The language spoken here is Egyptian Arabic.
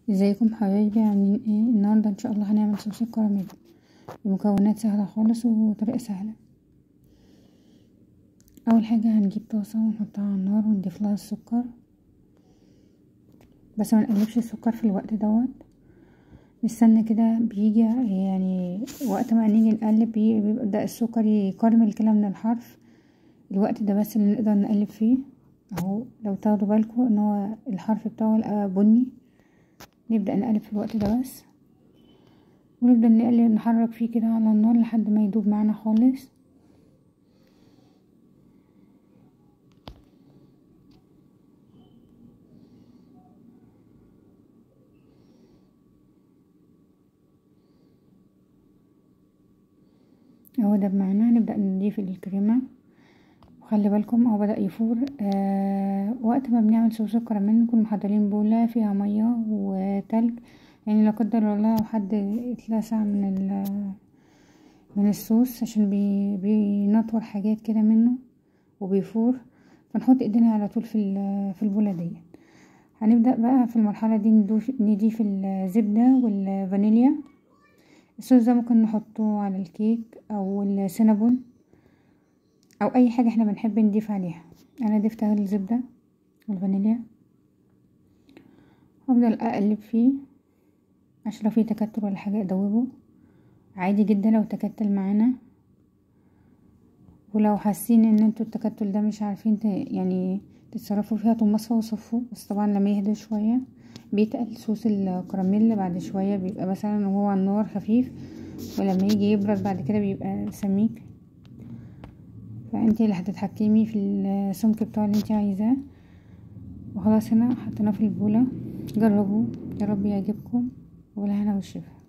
ازيكم حبايبي عاملين ايه النهارده ان شاء الله هنعمل صوص الكراميل المكونات سهله خالص وطريقه سهله اول حاجه هنجيب طاسه ونحطها على النار ونضيف لها السكر بس ما نقلبش السكر في الوقت دوت نستنى كده بيجي يعني وقت ما نيجي نقلب بيبدا السكر يكرمل كده من الحرف الوقت ده بس اللي نقدر نقلب فيه اهو لو تاخدوا بالكم ان هو الحرف بتاعه بني نبدأ نقلب في الوقت ده بس ونبدأ نقلب نحرك فيه كده على النار لحد ما يدوب معانا خالص اهو داب معانا نبدأ نضيف الكريمة وخلي بالكم هو بدأ يفور آه وقت ما بنعمل صوص الكراميل نكون محضرين بولة فيها مية وتلج يعني لا قدر الله لو حد اتلسع من من الصوص عشان بي بينطور حاجات كده منه وبيفور فنحط ايدينا على طول في في البولة دي هنبدأ بقى في المرحلة دي نضيف الزبدة والفانيليا الصوص ده ممكن نحطه على الكيك او السينابون او اي حاجة احنا بنحب نضيف عليها انا ضفت اهو الزبدة والفانيليا هفضل اقلب فيه عشان لو فيه تكتل ولا حاجة ادوبه عادي جدا لو تكتل معانا ولو حاسين ان انتوا التكتل ده مش عارفين يعني تتصرفوا فيها طول مصفى وصفوه بس طبعا لما يهدى شوية بيتقل صوص الكراميل بعد شوية بيبقى مثلا وهو على النار خفيف ولما يجي يبرد بعد كده بيبقى سميك فانتي اللي هتتحكمي في السمك بتاعه اللي انتي عايزاه وخلاص هنا حطيناه في البولة جربوه يا رب يعجبكم وبالهنا والشفا